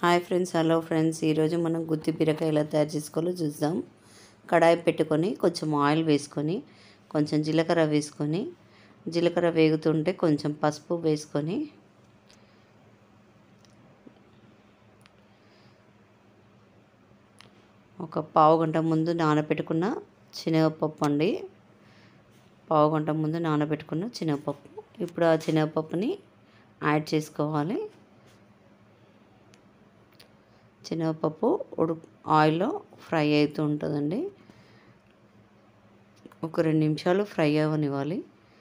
hi friends hello friends ఈరోజు మనం గుత్తి బీరకాయ ఎలా తయారు చేసుకోవాలో చూద్దాం కడాయి పెట్టుకొని కొంచెం ఆయిల్ వేసుకొని కొంచెం జీలకర్ర వేసుకొని జీలకర్ర వేగుతుంటే కొంచెం పసుపు వేసుకొని ఒక పావు గంట ముందు నానబెట్టుకున్న శనగపప్పు అండి పావు గంట ముందు నానబెట్టుకున్న శనగపప్పు ఇప్పుడు ఆ శనగపప్పుని యాడ్ చేసుకోవాలి శనగపప్పు ఉడు ఆయిల్లో ఫ్రై అవుతూ ఉంటుందండి ఒక రెండు నిమిషాలు ఫ్రై అవ్వనివ్వాలి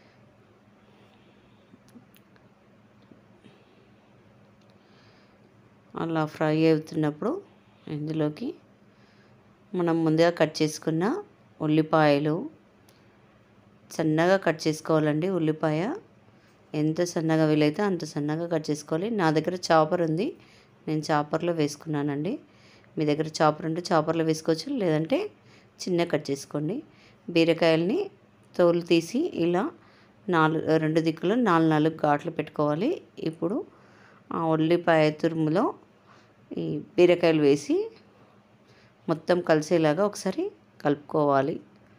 అలా ఫ్రై అవుతున్నప్పుడు ఇందులోకి మనం ముందుగా కట్ చేసుకున్న ఉల్లిపాయలు సన్నగా కట్ చేసుకోవాలండి ఉల్లిపాయ ఎంత సన్నగా వీలైతే అంత సన్నగా కట్ చేసుకోవాలి నా దగ్గర చాపర్ ఉంది నేను చాపర్లో వేసుకున్నానండి మీ దగ్గర చాపర్ ఉంటే చాపర్లో వేసుకోవచ్చు లేదంటే చిన్న కట్ చేసుకోండి బీరకాయలని తోలు తీసి ఇలా నాలుగు రెండు దిక్కులు నాలుగు నాలుగు ఘాట్లు పెట్టుకోవాలి ఇప్పుడు ఆ ఉల్లిపాయ తురుములో ఈ బీరకాయలు వేసి మొత్తం కలిసేలాగా ఒకసారి కలుపుకోవాలి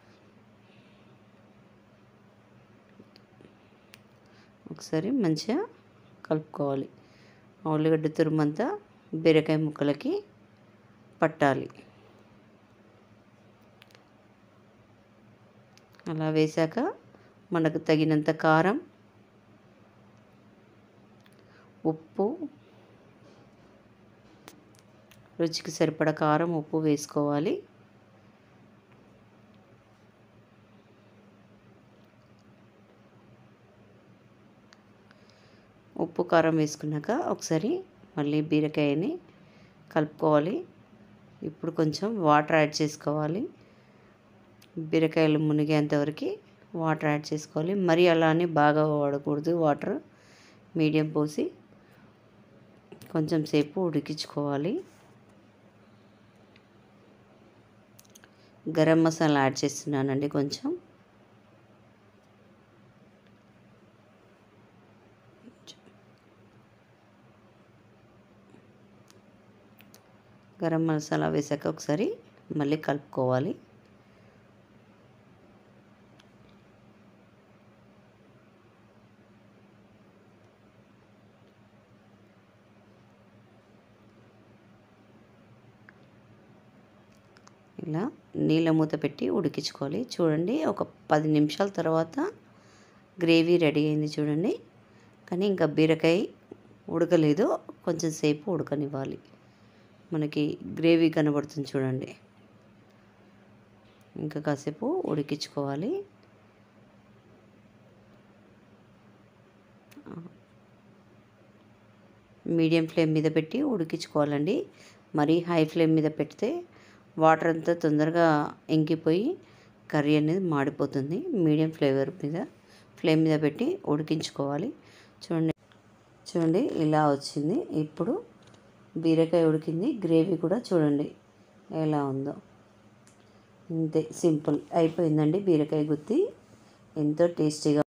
ఒకసారి మంచిగా కలుపుకోవాలి ఆ ఉల్లిగడ్డ తురుమంతా బీరకాయ ముక్కలకి పట్టాలి అలా వేశాక మనకు తగినంత కారం ఉప్పు రుచికి సరిపడ కారం ఉప్పు వేసుకోవాలి ఉప్పు కారం వేసుకున్నాక ఒకసారి మళ్ళీ బీరకాయని కలుపుకోవాలి ఇప్పుడు కొంచెం వాటర్ యాడ్ చేసుకోవాలి బీరకాయలు మునిగేంతవరకు వాటర్ యాడ్ చేసుకోవాలి మరి అలా అని బాగా వాడకూడదు వాటర్ మీడియం పోసి కొంచెం సేపు ఉడికించుకోవాలి గరం మసాలా యాడ్ చేస్తున్నానండి కొంచెం గరం మసాలా వేసాక ఒకసారి మళ్ళీ కలుపుకోవాలి ఇలా నీళ్ళ మూత పెట్టి ఉడికించుకోవాలి చూడండి ఒక పది నిమిషాల తర్వాత గ్రేవీ రెడీ అయింది చూడండి కానీ ఇంకా బీరకాయ ఉడకలేదు కొంచెం సేపు ఉడకనివ్వాలి మనకి గ్రేవీ కనబడుతుంది చూడండి ఇంకా కాసేపు ఉడికించుకోవాలి మీడియం ఫ్లేమ్ మీద పెట్టి ఉడికించుకోవాలండి మరీ హై ఫ్లేమ్ మీద పెడితే వాటర్ అంతా తొందరగా ఇంకిపోయి కర్రీ అనేది మాడిపోతుంది మీడియం ఫ్లేవర్ మీద ఫ్లేమ్ మీద పెట్టి ఉడికించుకోవాలి చూడండి చూడండి ఇలా వచ్చింది ఇప్పుడు బీరకాయ ఉడికింది గ్రేవీ కూడా చూడండి ఎలా ఉందో ఇంతే సింపుల్ అయిపోయిందండి బీరకాయ గుత్తి ఎంతో టేస్టీగా